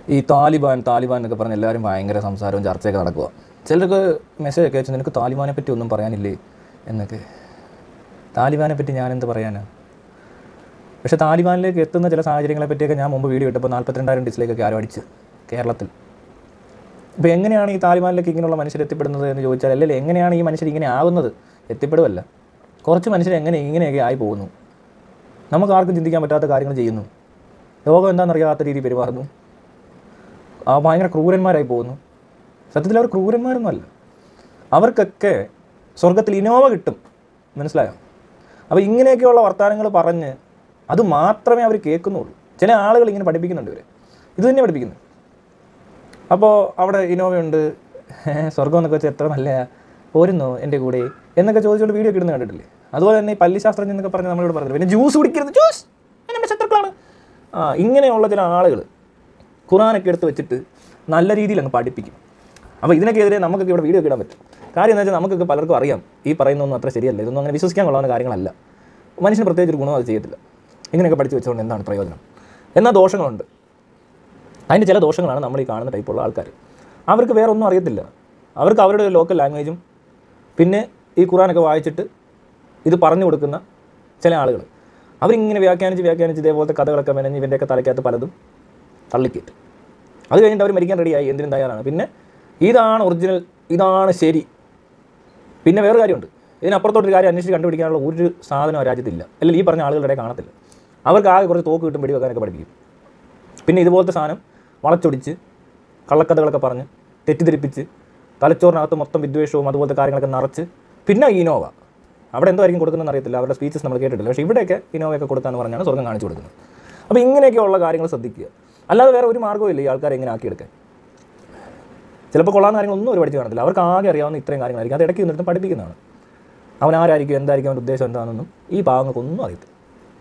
ഈ താലിബാൻ താലിബാൻ എന്നൊക്കെ പറഞ്ഞ് എല്ലാവരും ഭയങ്കര സംസാരവും ചർച്ചയൊക്കെ നടക്കുക ചിലർക്ക് മെസ്സേജ് ഒക്കെ അയച്ചു നിനക്ക് താലിബാനെ പറ്റി ഒന്നും പറയാനില്ലേ എന്നൊക്കെ താലിബാനെ പറ്റി ഞാനെന്ത് പറയാനാ പക്ഷേ താലിബാനിലേക്ക് എത്തുന്ന ചില സാഹചര്യങ്ങളെ പറ്റിയൊക്കെ ഞാൻ മുമ്പ് വീഡിയോ ഇട്ടപ്പോൾ നാൽപ്പത്തിരണ്ടായിരം ഡിസ്ലൈക്കൊക്കെ ആരും അടിച്ച് കേരളത്തിൽ ഇപ്പോൾ എങ്ങനെയാണ് ഈ താലിബാനിലേക്ക് ഇങ്ങനെയുള്ള മനുഷ്യർ എത്തിപ്പെടുന്നത് എന്ന് ചോദിച്ചാൽ അല്ലെങ്കിൽ എങ്ങനെയാണ് ഈ മനുഷ്യർ ഇങ്ങനെ ആവുന്നത് എത്തിപ്പെടുമല്ല കുറച്ച് മനുഷ്യർ എങ്ങനെ ഇങ്ങനെയൊക്കെ ആയി പോകുന്നു നമുക്ക് ആർക്കും ചിന്തിക്കാൻ പറ്റാത്ത കാര്യങ്ങൾ ചെയ്യുന്നു ലോകം എന്താണെന്നറിയാത്ത രീതിയിൽ പെരുമാറുന്നു ആ ഭയങ്കര ക്രൂരന്മാരായി പോകുന്നു സത്യത്തിൽ അവർ ക്രൂരന്മാരൊന്നും അല്ല അവർക്കൊക്കെ സ്വർഗത്തിൽ ഇനോവ കിട്ടും മനസ്സിലായോ അപ്പോൾ ഇങ്ങനെയൊക്കെയുള്ള വർത്തമാനങ്ങൾ പറഞ്ഞ് അത് മാത്രമേ അവർ കേൾക്കുന്നുള്ളൂ ചില ആളുകൾ ഇങ്ങനെ പഠിപ്പിക്കുന്നുണ്ട് ഇവർ ഇത് തന്നെ പഠിപ്പിക്കുന്നു അപ്പോൾ അവിടെ ഇനോവയുണ്ട് സ്വർഗം എന്നൊക്കെ വെച്ചാൽ എത്ര നല്ല പോരുന്നോ എൻ്റെ കൂടെ എന്നൊക്കെ ചോദിച്ചുകൊണ്ട് വീഡിയോ ഒക്കെ ഇടുന്ന കണ്ടിട്ടില്ലേ അതുപോലെ തന്നെ ഈ പല്ലിശാസ്ത്രജ്ഞൻ എന്നൊക്കെ പറഞ്ഞ് നമ്മളോട് പറഞ്ഞില്ല പിന്നെ ജ്യൂസ് കുടിക്കരുത് ജ്യൂസ് എൻ്റെ ശത്രുക്കളാണ് ആ ഇങ്ങനെയുള്ള ചില ആളുകൾ ഖുറാനൊക്കെ എടുത്ത് വെച്ചിട്ട് നല്ല രീതിയിൽ അങ്ങ് പഠിപ്പിക്കും അപ്പോൾ ഇതിനൊക്കെതിരെ നമുക്കൊക്കെ ഇവിടെ വീഡിയോ ഒക്കെ ഇടാൻ പറ്റും കാര്യം എന്താ വെച്ചാൽ നമുക്കൊക്കെ പലർക്കും അറിയാം ഈ പറയുന്നതൊന്നും അത്ര ശരിയല്ല ഇതൊന്നും അങ്ങനെ വിശ്വസിക്കാൻ കൊള്ളാവുന്ന കാര്യങ്ങളല്ല മനുഷ്യന് പ്രത്യേകിച്ച് ഒരു ഗുണം അത് ചെയ്യത്തില്ല ഇങ്ങനെയൊക്കെ പഠിച്ച് വെച്ചുകൊണ്ട് എന്താണ് പ്രയോജനം എന്നാൽ ദോഷങ്ങളുണ്ട് അതിൻ്റെ ചില ദോഷങ്ങളാണ് നമ്മൾ ഈ കാണുന്ന ടൈപ്പുള്ള ആൾക്കാർ അവർക്ക് വേറെ ഒന്നും അറിയത്തില്ല അവർക്ക് അവരുടെ ലോക്കൽ ലാംഗ്വേജും പിന്നെ ഈ ഖുറാനൊക്കെ വായിച്ചിട്ട് ഇത് പറഞ്ഞു കൊടുക്കുന്ന ചില ആളുകൾ അവരിങ്ങനെ വ്യാഖ്യാനിച്ച് വ്യാഖ്യാനിച്ച് ഇതേപോലത്തെ കഥകളൊക്കെ മെനഞ്ഞ് ഇവൻ്റെയൊക്കെ തലയ്ക്കകത്ത് പലതും തള്ളിക്കയറ്റും അത് കഴിഞ്ഞിട്ട് അവർ മരിക്കാൻ റെഡിയായി എന്തിനും തയ്യാറാണ് പിന്നെ ഇതാണ് ഒറിജിനൽ ഇതാണ് ശരി പിന്നെ വേറെ കാര്യമുണ്ട് ഇതിനപ്പുറത്തോട്ടൊരു കാര്യം അന്വേഷിച്ച് കണ്ടുപിടിക്കാനുള്ള ഒരു സാധനം ആ രാജ്യത്തില്ല അല്ലെങ്കിൽ ഈ പറഞ്ഞ ആളുകളുടെ ഇടയിൽ കാണത്തില്ല അവർക്ക് ആകെ കുറച്ച് തോക്ക് കിട്ടും വെടി വെക്കാനൊക്കെ പഠിപ്പിക്കും പിന്നെ ഇതുപോലത്തെ സാധനം വളച്ചൊടിച്ച് കള്ളക്കഥകളൊക്കെ പറഞ്ഞ് തെറ്റിദ്ധരിപ്പിച്ച് തലച്ചോറിനകത്ത് മൊത്തം വിദ്വേഷവും അതുപോലത്തെ കാര്യങ്ങളൊക്കെ നിറച്ച് പിന്നെ ഇനോവ അവിടെ എന്തായിരിക്കും കൊടുക്കുന്നതെന്ന് അറിയത്തില്ല അവരുടെ സ്പീച്ചസ് നമ്മൾ കേട്ടിട്ടില്ല പക്ഷേ ഇവിടെയൊക്കെ ഇനോവയൊക്കെ കൊടുക്കാന്ന് പറഞ്ഞാണ് സ്വർഗം കാണിച്ചു കൊടുക്കുന്നത് അപ്പോൾ ഇങ്ങനെയൊക്കെയുള്ള കാര്യങ്ങൾ ശ്രദ്ധിക്കുക അല്ലാതെ വേറെ ഒരു മാർഗ്ഗവും ഇല്ല ഈ ആൾക്കാരെ ഇങ്ങനെ ആക്കിയെടുക്കാൻ ചിലപ്പോൾ കൊള്ളാവുന്ന കാര്യങ്ങളൊന്നും ഒരു പഠിച്ച് കാണത്തില്ല അവർക്ക് ആകെ അറിയാവുന്ന ഇത്രയും കാര്യങ്ങളായിരിക്കും അത് ഇടയ്ക്ക് നിന്നിട്ട് പഠിപ്പിക്കുന്നതാണ് അവൻ ആരായിരിക്കും എന്തായിരിക്കും അവൻ്റെ ഉദ്ദേശം എന്താണെന്നൊന്നും ഈ പാവങ്ങൾക്കൊന്നും അറിയത്തില്ല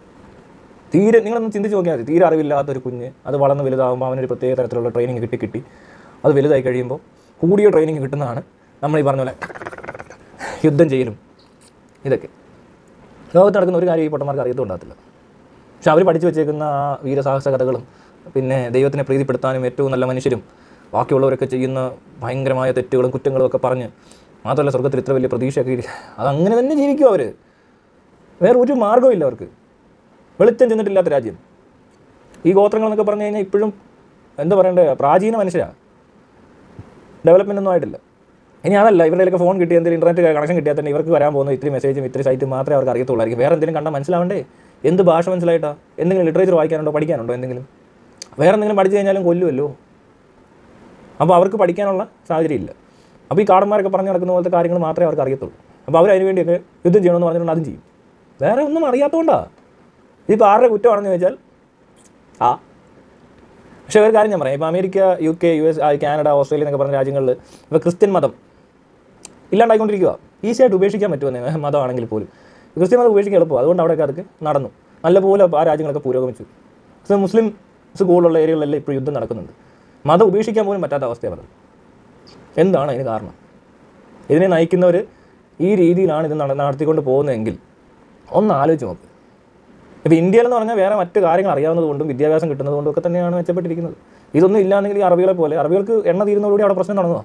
തീരെ നിങ്ങളൊന്ന് ചിന്തിച്ച് നോക്കിയാൽ മതി തീരെ അറിവില്ലാത്ത ഒരു കുഞ്ഞ് അത് വളർന്ന് വലുതാകുമ്പോൾ അവനൊരു പ്രത്യേക തരത്തിലുള്ള ട്രെയിനിങ് കിട്ടി കിട്ടി അത് വലുതായി കഴിയുമ്പോൾ കൂടിയ ട്രെയിനിങ് കിട്ടുന്നതാണ് നമ്മൾ ഈ പറഞ്ഞ പോലെ യുദ്ധം ചെയ്യലും ഇതൊക്കെ ലോകത്ത് നടക്കുന്ന ഒരു കാര്യം ഈ പൊട്ടന്മാർക്ക് അറിയത്തുണ്ടാകത്തില്ല പക്ഷെ അവർ പഠിച്ചു വെച്ചേക്കുന്ന ആ വീരസാഹസ കഥകളും പിന്നെ ദൈവത്തിനെ പ്രീതിപ്പെടുത്താനും ഏറ്റവും നല്ല മനുഷ്യരും ബാക്കിയുള്ളവരൊക്കെ ചെയ്യുന്ന ഭയങ്കരമായ തെറ്റുകളും കുറ്റങ്ങളും ഒക്കെ പറഞ്ഞ് മാത്രമല്ല സ്വർഗത്തിൽ ഇത്ര വലിയ പ്രതീക്ഷയൊക്കെ ഇരിക്കുക അതങ്ങനെ തന്നെ ജീവിക്കും അവർ വേറെ ഒരു മാർഗ്ഗവും ഇല്ല അവർക്ക് വെളിച്ചം ചെന്നിട്ടില്ലാത്ത രാജ്യം ഈ ഗോത്രങ്ങൾ എന്നൊക്കെ പറഞ്ഞു കഴിഞ്ഞാൽ ഇപ്പോഴും എന്താ പറയണ്ടേ പ്രാചീന മനുഷ്യരാണ് ഡെവലപ്മെൻ്റ് ഒന്നും ആയിട്ടില്ല ഇനി അതല്ല ഇവരുടെയൊക്കെ ഫോൺ കിട്ടി എന്തെങ്കിലും ഇൻ്റർനെറ്റ് കണക്ഷൻ കിട്ടിയാൽ തന്നെ ഇവർക്ക് വരാൻ പോകുന്ന ഇത്തിരി മെസ്സേജും ഇത്തിരി സൈറ്റും മാത്രമേ അവർക്ക് അറിയത്തുള്ളായിരിക്കും വേറെ എന്തെങ്കിലും കണ്ടാൽ മനസ്സിലാവണ്ടേ എന്ത് ഭാഷ മനസ്സിലായിട്ടാ എന്തെങ്കിലും ലിറ്ററേച്ചർ വായിക്കാനുണ്ടോ പഠിക്കാനുണ്ടോ എന്തെങ്കിലും വേറെ എന്തെങ്കിലും പഠിച്ചു കഴിഞ്ഞാലും കൊല്ലുമല്ലോ അപ്പോൾ അവർക്ക് പഠിക്കാനുള്ള സാഹചര്യം ഇല്ല അപ്പോൾ ഈ കാടന്മാരൊക്കെ പറഞ്ഞു നടക്കുന്ന പോലത്തെ കാര്യങ്ങൾ മാത്രമേ അവർക്ക് അറിയത്തുള്ളൂ അപ്പോൾ അവർ അതിന് വേണ്ടിയൊക്കെ യുദ്ധം ചെയ്യണമെന്ന് പറഞ്ഞിട്ടുണ്ട് അതും ചെയ്യും വേറെ ഒന്നും അറിയാത്തതുകൊണ്ടാണ് ഇതിപ്പോൾ ആരുടെ കുറ്റമാണെന്ന് ചോദിച്ചാൽ ആ പക്ഷേ ഒരു കാര്യം ഞാൻ പറയാം ഇപ്പോൾ America U K U S Canada Australia എന്നൊക്കെ പറഞ്ഞ രാജ്യങ്ങളിൽ ഇപ്പോൾ ക്രിസ്ത്യൻ മതം ഇല്ലാണ്ടായിക്കൊണ്ടിരിക്കുക ഈസിയായിട്ട് ഉപേക്ഷിക്കാൻ പറ്റുമെന്ന് മതമാണെങ്കിൽ പോലും ക്രിസ്ത്യൻ മതം ഉപേക്ഷിക്കാൻ എളുപ്പം അതുകൊണ്ട് അവിടെയൊക്കെ അതൊക്കെ നടന്നു നല്ലപോലെ ആ രാജ്യങ്ങളൊക്കെ പുരോഗമിച്ചു പക്ഷേ മുസ്ലിംസ് കൂടുതലുള്ള ഏരിയകളിലെല്ലാം ഇപ്പോൾ യുദ്ധം നടക്കുന്നുണ്ട് മതം ഉപേക്ഷിക്കാൻ പോലും പറ്റാത്ത അവസ്ഥയാണ് പറഞ്ഞത് എന്താണ് അതിന് കാരണം ഇതിനെ നയിക്കുന്നവർ ഈ രീതിയിലാണ് ഇത് നട നടത്തിക്കൊണ്ട് പോകുന്നതെങ്കിൽ ഒന്ന് ആലോചിച്ച് നോക്ക് ഇപ്പോൾ ഇന്ത്യയിലെന്ന് പറഞ്ഞാൽ വേറെ മറ്റു കാര്യങ്ങൾ അറിയാവുന്നതുകൊണ്ടും വിദ്യാഭ്യാസം കിട്ടുന്നതുകൊണ്ടും ഒക്കെ തന്നെയാണ് മെച്ചപ്പെട്ടിരിക്കുന്നത് ഇതൊന്നും ഇല്ലാന്നെങ്കിൽ ഈ അറബികളെ പോലെ അറബികൾക്ക് എണ്ണ തീരുന്നതോടുകൂടി അവിടെ പ്രശ്നം നടന്നതാണ്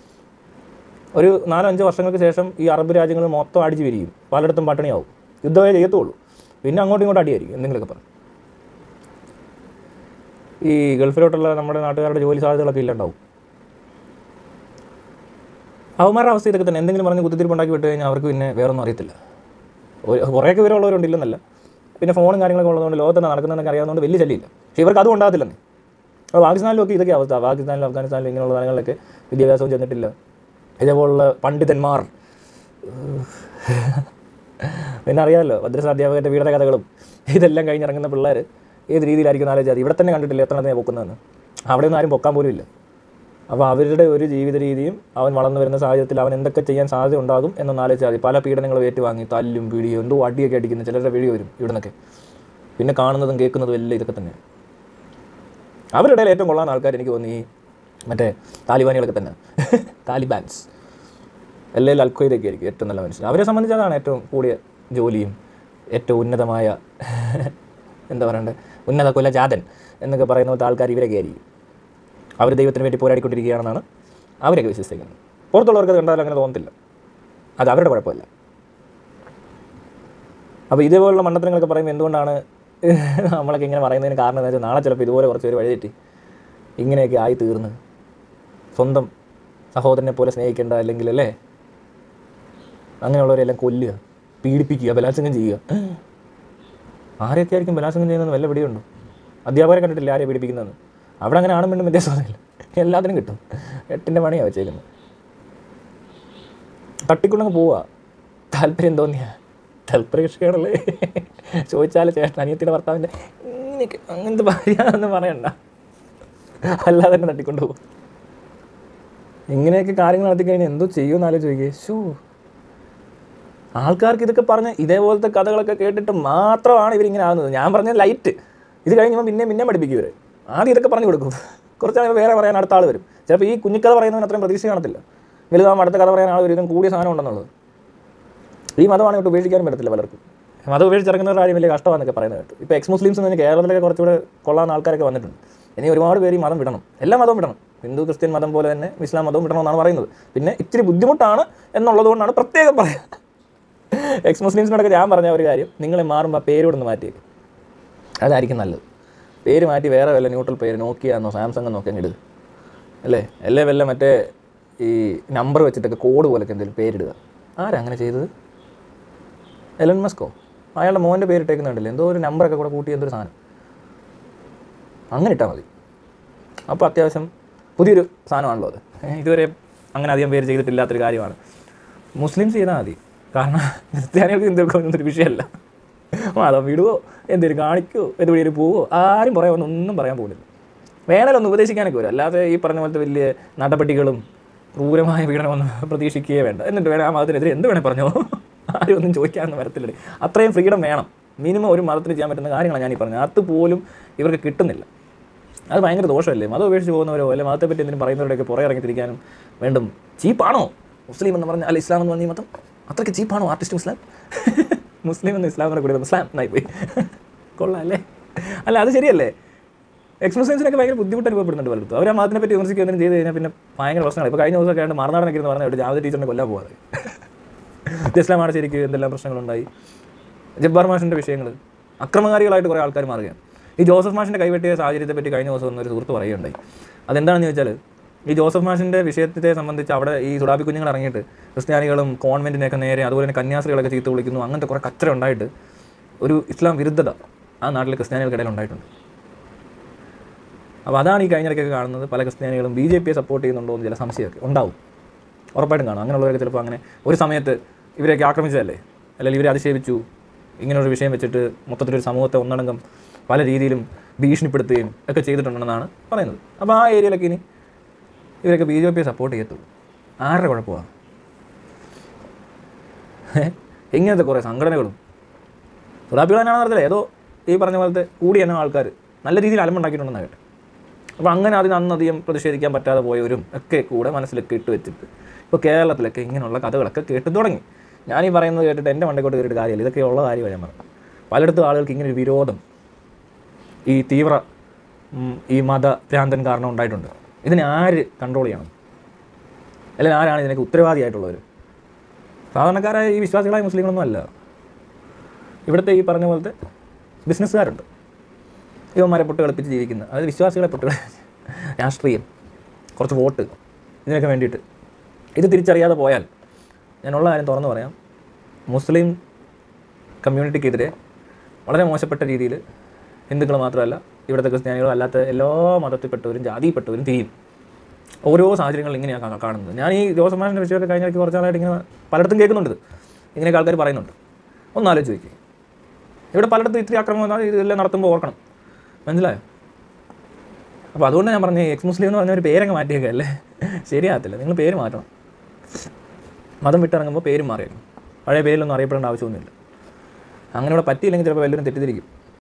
ഒരു നാലോ അഞ്ചോ വർഷങ്ങൾക്ക് ശേഷം ഈ അറബ് രാജ്യങ്ങൾ മൊത്തം അടിച്ചു വിരിയും പലയിടത്തും പട്ടിണിയാവും യുദ്ധമേ ചെയ്യത്തുള്ളൂ പിന്നെ അങ്ങോട്ടും ഇങ്ങോട്ടും അടിയായിരിക്കും എന്തെങ്കിലുമൊക്കെ പറഞ്ഞു ഈ ഗൾഫിലോട്ടുള്ള നമ്മുടെ നാട്ടുകാരുടെ ജോലി സാധ്യതകളൊക്കെ ഇല്ലാണ്ടാവും അവന്മാരുടെ അവസ്ഥ ഇതൊക്കെ തന്നെ എന്തെങ്കിലും പറഞ്ഞ് കുത്തിത്തിരിപ്പുണ്ടാക്കി വിട്ട് കഴിഞ്ഞാൽ അവർക്ക് പിന്നെ വേറൊന്നും അറിയത്തില്ല ഒരു കുറേയൊക്കെ വിവരമുള്ളവരുണ്ടില്ലെന്നല്ല പിന്നെ ഫോണും കാര്യങ്ങളൊക്കെ ഉള്ളതുകൊണ്ട് ലോകത്ത് തന്നെ നടക്കുന്നതെന്നൊക്കെ അറിയാവുന്നതുകൊണ്ട് വലിയ ശല്യമില്ല പക്ഷേ ഇവർക്ക് അതും ഉണ്ടാകത്തില്ലെന്നേ അപ്പോൾ പാകിസ്ഥാനിലൊക്കെ ഇതൊക്കെ അവസ്ഥ പാകിസ്ഥാനിലും അഫ്ഗാനിസ്ഥാനിലും ഇങ്ങനെയുള്ള സ്ഥലങ്ങളിലൊക്കെ വിദ്യാഭ്യാസവും ചെന്നിട്ടില്ല ഇതേപോലുള്ള പണ്ഡിതന്മാർ പിന്നെ അറിയാമല്ലോ മദ്രസ അധ്യാപകൻ്റെ വീടത്തെ കഥകളും ഇതെല്ലാം കഴിഞ്ഞിറങ്ങുന്ന പിള്ളേർ ഏത് രീതിയിലായിരിക്കും ആലോചിച്ചത് ഇവിടെ തന്നെ കണ്ടിട്ടില്ല എത്ര എണ്ണത്തിനെ പൊക്കുന്നതെന്ന് അവിടെ ഒന്നും ആരും പൊക്കാൻ പോലും ഇല്ല അപ്പോൾ അവരുടെ ഒരു ജീവിത രീതിയും അവൻ വളർന്നു വരുന്ന സാഹചര്യത്തിൽ അവൻ എന്തൊക്കെ ചെയ്യാൻ സാധ്യത ഉണ്ടാകും എന്നൊന്ന് ആലോചിച്ചാൽ മതി പല പീഡനങ്ങളും ഏറ്റുവാങ്ങി തല്ലും പിടിയോ എന്തോ അടിയൊക്കെ അടിക്കുന്ന ചിലരുടെ വീഡിയോ വരും ഇവിടെ നിന്നൊക്കെ പിന്നെ കാണുന്നതും കേൾക്കുന്നതും എല്ലാം ഇതൊക്കെ തന്നെ അവരുടെ ഇടയിൽ ഏറ്റവും കൊള്ളാൻ ആൾക്കാർ എനിക്ക് തോന്നി ഈ മറ്റേ താലിബാനികളൊക്കെ തന്നെ താലിബാൻസ് അല്ലെങ്കിൽ അൽഖ്വയ്ദൊക്കെ ആയിരിക്കും ഏറ്റവും നല്ല മനുഷ്യൻ അവരെ സംബന്ധിച്ച് അതാണ് ഏറ്റവും കൂടിയ ജോലിയും ഏറ്റവും ഉന്നതമായ എന്താ പറയണ്ടേ ഉന്നത കുലജാതൻ എന്നൊക്കെ പറയുന്ന പോലത്തെ ആൾക്കാർ ഇവരൊക്കെ ആയിരിക്കും അവർ ദൈവത്തിന് വേണ്ടി പോരാടിക്കൊണ്ടിരിക്കുകയാണെന്നാണ് അവരൊക്കെ വിശ്വസിക്കുന്നത് പുറത്തുള്ളവർക്ക് അത് കണ്ടാൽ അങ്ങനെ തോന്നത്തില്ല അത് അവരുടെ കുഴപ്പമില്ല അപ്പോൾ ഇതേപോലുള്ള മണ്ടത്തരങ്ങളൊക്കെ പറയുമ്പോൾ എന്തുകൊണ്ടാണ് നമ്മളൊക്കെ ഇങ്ങനെ പറയുന്നതിന് കാരണം എന്താ വെച്ചാൽ നാളെ ചിലപ്പോൾ ഇതുപോലെ കുറച്ച് പേര് വഴിതെറ്റി ഇങ്ങനെയൊക്കെ ആയി തീർന്ന് സ്വന്തം സഹോദരനെ പോലെ സ്നേഹിക്കേണ്ട അല്ലെങ്കിൽ അല്ലേ അങ്ങനെയുള്ളവരെല്ലാം കൊല്ലുക പീഡിപ്പിക്കുക ബലാത്സംഗം ചെയ്യുക ആരെയൊക്കെ ആയിരിക്കും ബലാത്സംഗം ചെയ്യുന്നത് വല്ല പിടിയുണ്ടോ അധ്യാപകരെ കണ്ടിട്ടില്ല ആരെയും പീഡിപ്പിക്കുന്നതെന്ന് അവിടെ അങ്ങനെ ആണും പെണ്ണും വ്യത്യാസമൊന്നുമില്ല എല്ലാത്തിനും കിട്ടും എട്ടിൻ്റെ പണിയാണ് വെച്ചേക്കുന്നത് തട്ടിക്കൊണ്ടങ്ങ് പോവുക താല്പര്യം തോന്നിയാ താല്പര്യകൃഷിയാണല്ലേ ചോദിച്ചാൽ ചേട്ടൻ അനിയത്തിയുടെ ഭർത്താവിൻ്റെ ഇങ്ങനെയൊക്കെ അങ്ങനത്തെ ഭാര്യ എന്ന് പറയണ്ട അല്ലാതെ തന്നെ തട്ടിക്കൊണ്ട് പോകും ഇങ്ങനെയൊക്കെ കാര്യങ്ങൾ നടത്തി കഴിഞ്ഞാൽ എന്തോ ചെയ്യുമെന്ന് ആലോചിക്കുക ഷോ ആൾക്കാർക്ക് ഇതൊക്കെ പറഞ്ഞ് ഇതേപോലത്തെ കഥകളൊക്കെ കേട്ടിട്ട് മാത്രമാണ് ഇവരിങ്ങനെ ആകുന്നത് ഞാൻ പറഞ്ഞ ലൈറ്റ് ഇത് കഴിഞ്ഞപ്പോൾ പിന്നെ പിന്നെ പഠിപ്പിക്കും ഇവർ ആദ്യം ഇതൊക്കെ പറഞ്ഞു കൊടുക്കും കുറച്ച് കഴിയുമ്പോൾ വേറെ പറയാൻ അടുത്ത ആൾ വരും ചിലപ്പോൾ ഈ കുഞ്ഞിക്കഥ പറയുന്നവന് അത്രയും പ്രതീക്ഷ കാണത്തില്ല വലുതാകുമ്പോൾ അടുത്ത കഥ പറയാൻ ആൾ ഒരു ഇതും കൂടിയ സാധനം ഉണ്ടെന്നുള്ളത് ഈ മതമാണ് ഇട്ട് ഉപേക്ഷിക്കാനും പറ്റത്തില്ല പലർക്കും മതം ഉപേക്ഷിച്ചിറങ്ങുന്ന കാര്യം വലിയ കഷ്ടമാണെന്നൊക്കെ പറയുന്നത് കേട്ടു ഇപ്പോൾ എക്സ് മുസ്ലിംസ് എന്ന് കേരളത്തിലൊക്കെ കുറച്ചുകൂടെ കൊള്ളാവുന്ന ആൾക്കാരൊക്കെ വന്നിട്ടുണ്ട് ഇനി ഒരുപാട് പേര് ഈ മതം വിടണം എല്ലാ മതവും വിടണം ഹിന്ദു ക്രിസ്ത്യൻ മതം പോലെ തന്നെ ഇസ്ലാം മതവും വിടണമെന്നാണ് പറയുന്നത് പിന്നെ ഇച്ചിരി ബുദ്ധിമുട്ടാണ് എന്നുള്ളത് കൊണ്ടാണ് പ്രത്യേകം പറയാം എക്സ് മുസ്ലിംസിനോടൊക്കെ ഞാൻ പറഞ്ഞ ഒരു കാര്യം നിങ്ങൾ മാറുമ്പോൾ പേരോടൊന്ന് മാറ്റിയേക്കും അതായിരിക്കും നല്ലത് പേര് മാറ്റി വേറെ വല്ല ന്യൂട്രൽ പേര് നോക്കിയ എന്നോ സാംസങ് എന്നോ ഒക്കെ അങ്ങ് ഇടുക അല്ലേ അല്ലേ വല്ല മറ്റേ ഈ നമ്പർ വെച്ചിട്ടൊക്കെ കോഡ് പോലൊക്കെ എന്തെങ്കിലും പേരിടുക ആരാ അങ്ങനെ ചെയ്തത് എലൻ മസ്കോ അയാളുടെ മോൻ്റെ പേരിട്ടേക്കുന്നുണ്ടല്ലോ എന്തോ ഒരു നമ്പറൊക്കെ കൂടെ കൂട്ടി എന്തൊരു സാധനം അങ്ങനെ ഇട്ടാൽ മതി അപ്പോൾ അത്യാവശ്യം പുതിയൊരു സാധനമാണല്ലോ അത് ഏ, ഇതുവരെ അങ്ങനെ അധികം പേര് ചെയ്തിട്ടില്ലാത്തൊരു കാര്യമാണ് മുസ്ലിംസ് ചെയ്താൽ മതി കാരണം ക്രിസ്ത്യാനികൾക്ക് എന്തൊക്കെ ഒന്നും ഒരു വിഷയമല്ല മതം വിടുവോ എന്തെങ്കിലും കാണിക്കുവോ എന്തുവഴിയിൽ പോവോ ആരും പറയാൻ ഒന്നും പറയാൻ പോകുന്നില്ല വേണമല്ലോ ഉപദേശിക്കാനൊക്കെ വരും അല്ലാതെ ഈ പറഞ്ഞ പോലത്തെ വലിയ നടപടികളും ക്രൂരമായ പീഡനമൊന്നും പ്രതീക്ഷിക്കുകയേ വേണ്ട എന്നിട്ട് വേണം ആ മതത്തിനെതിരെ എന്ത് വേണേൽ പറഞ്ഞോ ആരും ഒന്നും ചോദിക്കാനൊന്നും വരത്തില്ലേ അത്രയും ഫ്രീഡം വേണം മിനിമം ഒരു മതത്തിന് ചെയ്യാൻ പറ്റുന്ന കാര്യങ്ങളാണ് ഞാൻ ഈ പറഞ്ഞത് അത് പോലും ഇവർക്ക് കിട്ടുന്നില്ല അത് ഭയങ്കര ദോഷമല്ലേ മതം ഉപേക്ഷിച്ച് പോകുന്നവരോ അല്ലെ മതത്തെപ്പറ്റി എന്തെങ്കിലും പറയുന്നവരുടെയൊക്കെ പുറകെ ഇറങ്ങിത്തിരിക്കാനും വേണ്ടും ചീപ്പാണോ മുസ്ലിം എന്ന് പറഞ്ഞാൽ അല്ല ഇസ്ലാം എന്ന് പറഞ്ഞ ഈ മതം അത്രയ്ക്ക് ചീപ്പാണോ ആർട്ടിസ്റ്റ് മുസ്ലാം മുസ്ലിം എന്ന് ഇസ്ലാം എന്ന് കൂടി മുസ്ലാം എന്നായി പോയി കൊള്ളാം അല്ലേ അല്ല അത് ശരിയല്ലേ എക്സ് മുസ്ലിംസിനൊക്കെ ഭയങ്കര ബുദ്ധിമുട്ട് അനുഭവപ്പെടുന്നുണ്ട് പലർക്കും അവർ ആ മതത്തിനെ പറ്റി വിമർശിക്കുക എന്തെങ്കിലും ചെയ്ത് കഴിഞ്ഞാൽ പിന്നെ ഭയങ്കര പ്രശ്നമാണ് ഇപ്പോൾ കഴിഞ്ഞ ദിവസമൊക്കെ ആയിട്ട് മറുനാടനൊക്കെ ഇരുന്ന് പറഞ്ഞിട്ട് ജാവദ ടീച്ചറിനെ കൊല്ലാൻ പോകാതെ ഇത് ഇസ്ലാമാണ് ശരിക്കും എന്തെല്ലാം പ്രശ്നങ്ങളുണ്ടായി ജബ്ബാർ മാഷിൻ്റെ വിഷയങ്ങൾ അക്രമകാരികളായിട്ട് കുറേ ആൾക്കാർ മാറുകയാണ് ഈ ജോസഫ് മാഷിൻ്റെ കൈവെട്ടിയ സാഹചര്യത്തെ പറ്റി കഴിഞ്ഞ ദിവസം ഒന്നൊരു സുഹൃത്ത് പറയുകയുണ്ടായി അതെന്താണെന്ന് ചോദിച്ചാൽ ഈ ജോസഫ് മാഷിൻ്റെ വിഷയത്തെ സംബന്ധിച്ച് അവിടെ ഈ സുഡാബി കുഞ്ഞുങ്ങൾ ഇറങ്ങിയിട്ട് ക്രിസ്ത്യാനികളും കോൺവെൻറ്റിനെയൊക്കെ നേരെ അതുപോലെ തന്നെ കന്യാസ്ത്രീകളൊക്കെ ചീത്ത വിളിക്കുന്നു അങ്ങനത്തെ കുറേ കച്ചറ ഉണ്ടായിട്ട് ഒരു ഇസ്ലാം വിരുദ്ധത ആ നാട്ടിലെ ക്രിസ്ത്യാനികൾക്കിടയിൽ ഉണ്ടായിട്ടുണ്ട് അപ്പോൾ അതാണ് ഈ കഴിഞ്ഞിടയ്ക്കൊക്കെ കാണുന്നത് പല ക്രിസ്ത്യാനികളും ബി ജെ പിയെ സപ്പോർട്ട് ചെയ്യുന്നുണ്ടോ എന്ന് ചില സംശയമൊക്കെ ഉണ്ടാവും ഉറപ്പായിട്ടും കാണും അങ്ങനെയുള്ളവരൊക്കെ ചിലപ്പോൾ അങ്ങനെ ഒരു സമയത്ത് ഇവരെയൊക്കെ ആക്രമിച്ചതല്ലേ അല്ലെങ്കിൽ ഇവരെ അധിക്ഷേപിച്ചു ഇങ്ങനൊരു വിഷയം വെച്ചിട്ട് മൊത്തത്തിലൊരു സമൂഹത്തെ ഒന്നടങ്കം പല രീതിയിലും ഭീഷണിപ്പെടുത്തുകയും ഒക്കെ ചെയ്തിട്ടുണ്ടെന്നാണ് പറയുന്നത് അപ്പോൾ ആ ഏരിയയിലൊക്കെ ഇനി ഇവരൊക്കെ ബി ജെ പിയെ സപ്പോർട്ട് ചെയ്യത്തുള്ളൂ ആരുടെ കുഴപ്പമാണ് ഇങ്ങനത്തെ കുറേ സംഘടനകളും തുറാപ്പികൾ തന്നെയാണെന്ന് അറിയത്തില്ല ഏതോ ഈ പറഞ്ഞ പോലത്തെ കൂടി തന്നെ ആൾക്കാർ നല്ല രീതിയിൽ അലമ്പുണ്ടാക്കിയിട്ടുണ്ടെന്ന് കേട്ടെ അപ്പോൾ അങ്ങനെ അതിന് അന്നധികം പ്രതിഷേധിക്കാൻ പറ്റാതെ പോയവരും ഒക്കെ കൂടെ മനസ്സിലൊക്കെ ഇട്ട് വെച്ചിട്ട് ഇപ്പോൾ കേരളത്തിലൊക്കെ ഇങ്ങനെയുള്ള കഥകളൊക്കെ കേട്ട് തുടങ്ങി ഞാൻ ഈ പറയുന്നത് കേട്ടിട്ട് എൻ്റെ മണ്ടക്കോട്ട് കയറിയിട്ട് കാര്യമില്ല ഇതൊക്കെ ഉള്ള കാര്യമാണ് ഞാൻ പറഞ്ഞത് പലയിടത്തും ആളുകൾക്ക് ഇങ്ങനെ ഒരു വിരോധം ഈ തീവ്ര ഉം, ഈ മത ഭ്രാന്തൻ കാരണം ഉണ്ടായിട്ടുണ്ട് ഇതിനെ ആര് കൺട്രോൾ ചെയ്യണം അല്ലെങ്കിൽ ആരാണ് ഇതിനൊക്കെ ഉത്തരവാദിയായിട്ടുള്ളവർ സാധാരണക്കാരായ ഈ വിശ്വാസികളായ മുസ്ലിങ്ങളൊന്നും അല്ല ഇവിടുത്തെ ഈ പറഞ്ഞ പോലത്തെ ബിസിനസ്സുകാരുണ്ട് ഇവന്മാരെ പൊട്ട് കളിപ്പിച്ച് ജീവിക്കുന്ന അതായത് വിശ്വാസികളെ പൊട്ട് കളി- രാഷ്ട്രീയം കുറച്ച് വോട്ട് ഇതിനൊക്കെ വേണ്ടിയിട്ട് ഇത് തിരിച്ചറിയാതെ പോയാൽ ഞാനുള്ള കാര്യം തുറന്നു പറയാം മുസ്ലിം കമ്മ്യൂണിറ്റിക്കെതിരെ വളരെ മോശപ്പെട്ട രീതിയിൽ ഹിന്ദുക്കൾ മാത്രമല്ല ഇവിടുത്തെ ക്രിസ്ത്യാനികളും അല്ലാത്ത എല്ലാ മതത്തിൽപ്പെട്ടവരും ജാതിയിൽപ്പെട്ടവരും തിരിയും ഓരോ സാഹചര്യങ്ങളിൽ ഇങ്ങനെയാണ് കാ- കാണുന്നത് ഞാൻ ഈ ജോസഫ് മാഷിൻ്റെ വിഷയമൊക്കെ കഴിഞ്ഞ ഇടയ്ക്ക് കുറച്ച് നാളായിട്ട് ഇങ്ങനെ പലയിടത്തും കേൾക്കുന്നുണ്ട് ഇത്. ഇങ്ങനെയൊക്കെ ആൾക്കാർ പറയുന്നുണ്ട് ഒന്ന് ആലോചിച്ച് നോക്കി ഇവിടെ പലയിടത്തും ഇത്തിരി ആക്രമണം വന്നാൽ ഇതെല്ലാം നടത്തുമ്പോൾ ഓർക്കണം മനസ്സിലായോ അപ്പോൾ അതുകൊണ്ട് ഞാൻ പറഞ്ഞു എക്സ് മുസ്ലിം എന്ന് പറഞ്ഞ ഒരു പേരങ്ങ് മാറ്റിയേക്കുക അല്ലേ ശരിയാകത്തില്ല നിങ്ങൾ പേര് മാറ്റണം മതം വിട്ടിറങ്ങുമ്പോൾ പേരും മാറിയേക്കും പഴയ പേരിലൊന്നും അറിയപ്പെടേണ്ട ആവശ്യമൊന്നുമില്ല അങ്ങനെ ഇവിടെ പറ്റിയില്ലെങ്കിൽ ചിലപ്പോൾ വല്ലവരും തെറ്റിദ്ധരിക്കും